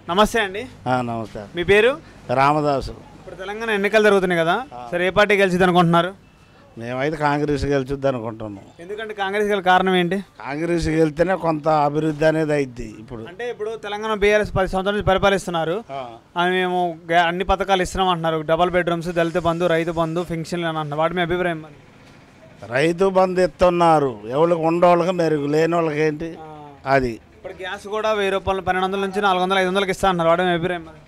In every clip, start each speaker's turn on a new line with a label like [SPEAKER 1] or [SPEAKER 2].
[SPEAKER 1] నమస్తే అండి
[SPEAKER 2] ఆ, నమస్కారం
[SPEAKER 1] మీ పేరు
[SPEAKER 2] రామదాసు
[SPEAKER 1] ఇప్పుడు తెలంగాణ ఎన్నికలు జరుగుతున్నాయి కదా సరే ఏ పార్టీ గెలిచింది అనుకుంటున్నారు
[SPEAKER 2] మేమైతే కాంగ్రెస్ గెలుచుద్ది అనుకుంటున్నాం
[SPEAKER 1] ఎందుకంటే కాంగ్రెస్ గెల కారణం ఏంటి
[SPEAKER 2] కాంగ్రెస్ గెలితేనే కొంత అభివృద్ధి అనేది అయింది ఇప్పుడు
[SPEAKER 1] అంటే ఇప్పుడు తెలంగాణ బీఆర్ఎస్ పది సంవత్సరాల నుంచి పరిపాలిస్తున్నారు
[SPEAKER 2] ఆ,
[SPEAKER 1] అని మేము గ్యా- అన్ని పథకాలు ఇస్తున్నాం అంటున్నారు డబల్ బెడ్రూమ్స్ దళిత బంధు రైతు బంధు ఫింక్షన్లు అని అంటున్నారు వాటి మీ అభిప్రాయం మరి
[SPEAKER 2] రైతు బంధు ఇస్తున్నారు ఎవరికి ఉండేవాళ్ళకి మెరుగు లేని వాళ్ళకి ఏంటి అది
[SPEAKER 1] ఇప్పుడు గ్యాస్ కూడా వెయ్యి రూపాయలు పన్నెండు వందల నుంచి నాలుగు వందలు ఐదు వందలకి ఇస్తా అంటున్నారు వాటి మీ అభిప్రాయం మరి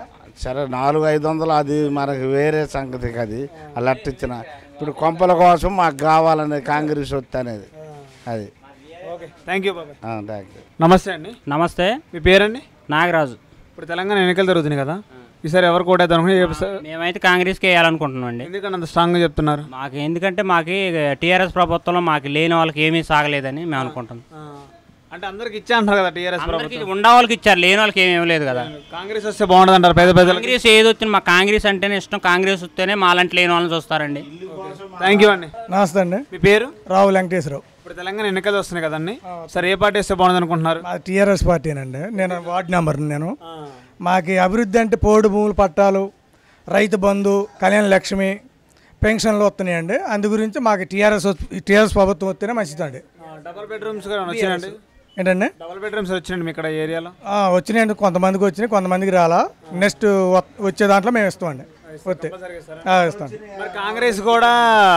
[SPEAKER 2] సరే నాలుగు ఐదు వందలు అది మనకి వేరే సంగతి అది అలర్ట్ ఇచ్చిన ఇప్పుడు కొంపల కోసం మాకు కావాలనేది కాంగ్రెస్ వస్తే అనేది అది
[SPEAKER 1] ఓకే థ్యాంక్ యూ బాబాయ్
[SPEAKER 2] థ్యాంక్ యూ
[SPEAKER 1] నమస్తే అండి
[SPEAKER 3] నమస్తే
[SPEAKER 1] మీ పేరండి
[SPEAKER 3] నాగరాజు
[SPEAKER 1] ఇప్పుడు తెలంగాణ ఎన్నికలు జరుగుతున్నాయి కదా ఈసారి ఎవరు కోటేద్దాం అనుకుంటే
[SPEAKER 3] మేమైతే కాంగ్రెస్కి వేయాలనుకుంటున్నాం అండి
[SPEAKER 1] ఎందుకంటే అంత స్ట్రాంగ్గా చెప్తున్నారు
[SPEAKER 3] మాకు ఎందుకంటే మాకు టీఆర్ఎస్ ప్రభుత్వంలో మాకు లేని వాళ్ళకి ఏమీ సాగలేదని మేము అనుకుంటున్నాం
[SPEAKER 1] అంటే అందరికి ఇచ్చా అంటారు కదా టీఆర్ఎస్
[SPEAKER 3] అందరికీ ఉన్న వాళ్ళకి ఇచ్చారు లేని వాళ్ళకి ఏమీ ఇవ్వలేదు కదా
[SPEAKER 1] కాంగ్రెస్ వస్తే బాగుంటుంది అంటారు పేద ప్రజలకు
[SPEAKER 3] కాంగ్రెస్ ఏది వచ్చింది మా కాంగ్రెస్ అంటేనే ఇష్టం కాంగ్రెస్ వస్తేనే మాలాంటి లేని వాళ్ళని చూస్తారండి
[SPEAKER 1] థ్యాంక్ యూ అండి
[SPEAKER 4] నమస్తే అండి
[SPEAKER 1] మీ పేరు
[SPEAKER 4] రావు వెంకటేశ్వరరావు
[SPEAKER 1] ఇప్పుడు తెలంగాణ ఎన్నికలు వస్తున్నాయి కదండి సరే ఏ పార్టీ వస్తే బాగుంది అనుకుంటున్నారు
[SPEAKER 4] మా టీఆర్ఎస్ పార్టీనండి నేను వార్డ్ నెంబర్ నేను మాకు అభివృద్ధి అంటే పోడు భూములు పట్టాలు రైతు బంధు కళ్యాణ లక్ష్మి పెన్షన్లు వస్తున్నాయండి అందు గురించి మాకు టీఆర్ఎస్ టీఆర్ఎస్ ప్రభుత్వం వస్తేనే మంచిదండి
[SPEAKER 1] డబల్ బెడ్రూమ్స్ కూడా వచ్చినాయండి
[SPEAKER 4] ఏంటండి
[SPEAKER 1] డబల్ బెడ్రూమ్స్ వచ్చినాయండి మీ ఇక్కడ ఏరియాలో
[SPEAKER 4] ఆ, వచ్చినాయండి కొంతమందికి వచ్చినాయి కొంతమందికి రాలా నెక్స్ట్ వ- వచ్చే దాంట్లో మేము ఇస్తామండి వస్తే ఆ, ఇస్తాం
[SPEAKER 1] మరి కాంగ్రెస్ కూడా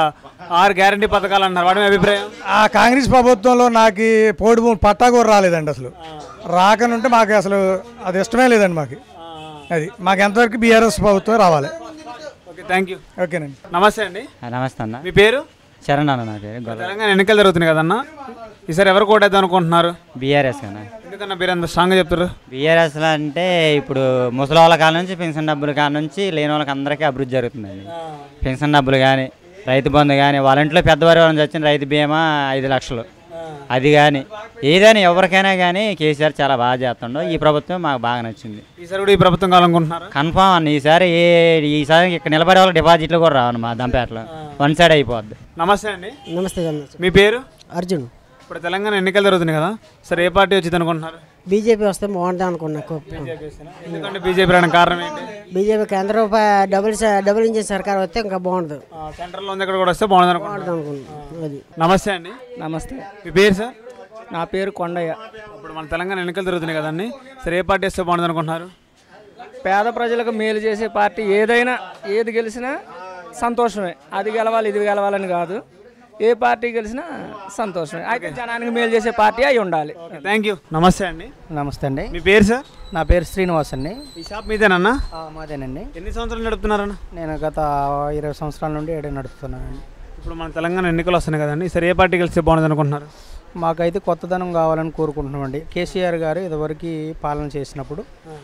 [SPEAKER 1] ఆరు గ్యారంటీ పథకాలు అన్నారు వాటి మీ అభిప్రాయం
[SPEAKER 4] ఆ కాంగ్రెస్ ప్రభుత్వంలో నాకు ఈ పోడు భూములు పట్టా కూడా రాలేదండి అసలు రాకనుంటే మాకు అసలు అది ఇష్టమే లేదండి మాకు అది మాకు ఎంతవరకు బీఆర్ఎస్ ప్రభుత్వం రావాలి
[SPEAKER 1] ఓకే థ్యాంక్ యూ
[SPEAKER 4] ఓకేనండి
[SPEAKER 1] నమస్తే అండి
[SPEAKER 3] నమస్తే అన్న
[SPEAKER 1] మీ పేరు
[SPEAKER 3] చరణ్ అన్న నా పేరు
[SPEAKER 1] తెలంగాణ ఎన్నికలు జరుగుతున్నాయి కదన్నా ఈసారి ఎవరు కోటేద్దాం అనుకుంటున్నారు
[SPEAKER 3] బీఆర్ఎస్ కన్నా
[SPEAKER 1] ఎందుకన్నా మీరు అంత స్ట్రాంగ్గా చెప్తారు
[SPEAKER 3] బీఆర్ఎస్లో అంటే ఇప్పుడు ముసలి వాళ్ళ కాడ నుంచి పెన్షన్ డబ్బులు కాడ నుంచి లేని వాళ్ళకి అందరికీ అభివృద్ధి జరుగుతుందండి పెన్షన్ డబ్బులు కానీ రైతు బంధు కానీ వాళ్ళ ఇంట్లో పెద్దవారి వాళ్ళని చచ్చిన రైతు బీమా ఐదు లక్షలు అది కానీ ఏదైనా ఎవరికైనా కానీ కేసీఆర్ చాలా బాగా చేస్తుండో ఈ ప్రభుత్వం మాకు బాగా నచ్చింది
[SPEAKER 1] ఈసారి కూడా ఈ ప్రభుత్వం కావాలనుకుంటున్నారు
[SPEAKER 3] కన్ఫామ్ అన్న ఈసారి ఏ ఈసారి ఇక్కడ నిలబడే వాళ్ళకి డిపాజిట్లు కూడా రావన్న మా దంపేటలో వన్ సైడ్ అయిపోద్ది
[SPEAKER 1] నమస్తే అండి
[SPEAKER 5] నమస్తే అన్న
[SPEAKER 1] మీ పేరు
[SPEAKER 5] అర్జున్
[SPEAKER 1] ఇప్పుడు తెలంగాణ ఎన్నికలు జరుగుతున్నాయి కదా సరే ఏ పార్టీ వచ్చింది అనుకుంటున్నారు
[SPEAKER 5] బీజేపీ వస్తే బాగుంటుంది అనుకున్నా
[SPEAKER 1] ఎందుకంటే బీజేపీ రావడం కారణం ఏంటి
[SPEAKER 5] బీజేపీ కేంద్ర రూపాయ డబుల్ స- డబుల్ ఇంజిన్ సర్కార్ వస్తే ఇంకా బాగుంటుంది
[SPEAKER 1] సెంట్రల్ ఉంది ఇక్కడ కూడా వస్తే బాగుంది అనుకుంటున్నారు
[SPEAKER 5] అనుకున్నాను అది
[SPEAKER 1] నమస్తే అండి
[SPEAKER 6] నమస్తే
[SPEAKER 1] మీ పేరు సార్
[SPEAKER 6] నా పేరు కొండయ్య
[SPEAKER 1] ఇప్పుడు మన తెలంగాణ ఎన్నికలు జరుగుతున్నాయి కదండి సరే ఏ పార్టీ వస్తే బాగుంది అనుకుంటున్నారు
[SPEAKER 6] పేద ప్రజలకు మేలు చేసే పార్టీ ఏదైనా ఏది గెలిచినా సంతోషమే అది గెలవాలి ఇది గెలవాలని కాదు ఏ పార్టీ గెలిచినా సంతోషమే అయితే జనానికి మేలు చేసే పార్టీ అయి ఉండాలి
[SPEAKER 1] థ్యాంక్ యూ నమస్తే అండి
[SPEAKER 7] నమస్తే అండి
[SPEAKER 1] మీ పేరు సార్
[SPEAKER 7] నా పేరు శ్రీనివాస్ అండి
[SPEAKER 1] ఈ షాప్ మీదేనన్నా
[SPEAKER 7] ఆ, మాదేనండి
[SPEAKER 1] ఎన్ని సంవత్సరాలు నడుపుతున్నారన్న
[SPEAKER 7] నేను గత ఇరవై సంవత్సరాల నుండి ఏడే నడుపుతున్నానండి
[SPEAKER 1] ఇప్పుడు మన తెలంగాణ ఎన్నికలు వస్తున్నాయి కదండి సరే ఏ పార్టీ గెలిస్తే బాగుంది అనుకుంటున్నారు
[SPEAKER 7] మాకైతే కొత్తదనం కావాలని కోరుకుంటున్నామండి కేసీఆర్ గారు ఇదివరకు పాలన చేసినప్పుడు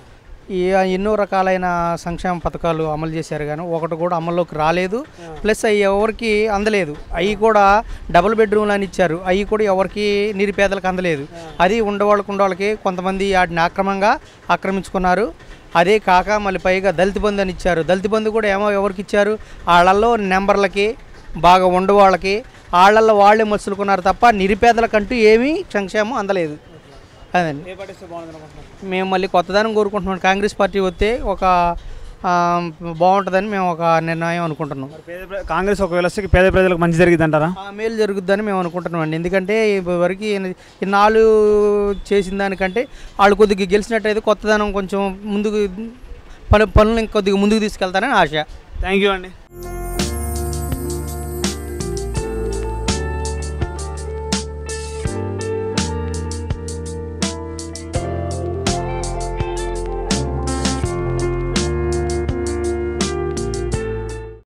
[SPEAKER 7] ఈ ఎన్నో రకాలైన సంక్షేమ పథకాలు అమలు చేశారు కానీ ఒకటి కూడా అమల్లోకి రాలేదు ప్లస్ అవి ఎవరికి అందలేదు అవి కూడా డబుల్ బెడ్రూమ్లు అని ఇచ్చారు అవి కూడా ఎవరికి నిరుపేదలకు అందలేదు అది ఉండవాళ్ళకి ఉండవాళ్ళకి కొంతమంది వాటిని ఆక్రమంగా ఆక్రమించుకున్నారు అదే కాక మళ్ళీ పైగా దళిత బంధు అని ఇచ్చారు దళిత బంధు కూడా ఏమో ఎవరికి ఇచ్చారు వాళ్ళల్లో నెంబర్లకి బాగా ఉండవాళ్ళకి వాళ్ళల్లో వాళ్ళే మసులుకున్నారు తప్ప నిరుపేదలకంటూ ఏమీ సంక్షేమం అందలేదు అదండి
[SPEAKER 1] ఏ పార్టీ వస్తే బాగుంది అనుకుంటున్నారు
[SPEAKER 7] మేము మళ్ళీ కొత్తదనం కోరుకుంటున్నాం కాంగ్రెస్ పార్టీ వస్తే ఒక ఆ, బాగుంటుందని మేము ఒక నిర్ణయం అనుకుంటున్నాం
[SPEAKER 1] పేద ప్ర- కాంగ్రెస్ ఒకవేళ వస్తే పేద ప్రజలకు మంచి జరిగింది అంటారా
[SPEAKER 7] ఆ మేలు జరుగుద్దని మేము అనుకుంటున్నాం అండి ఎందుకంటే వరకు ఇన్నాళ్ళు చేసిన దానికంటే వాళ్ళు కొద్దిగా గెలిచినట్టయితే కొత్తదనం కొంచెం ముందుకు పని పనులు ఇంకొద్దిగా ముందుకు తీసుకెళ్తారని ఆశ
[SPEAKER 1] థ్యాంక్ యూ అండి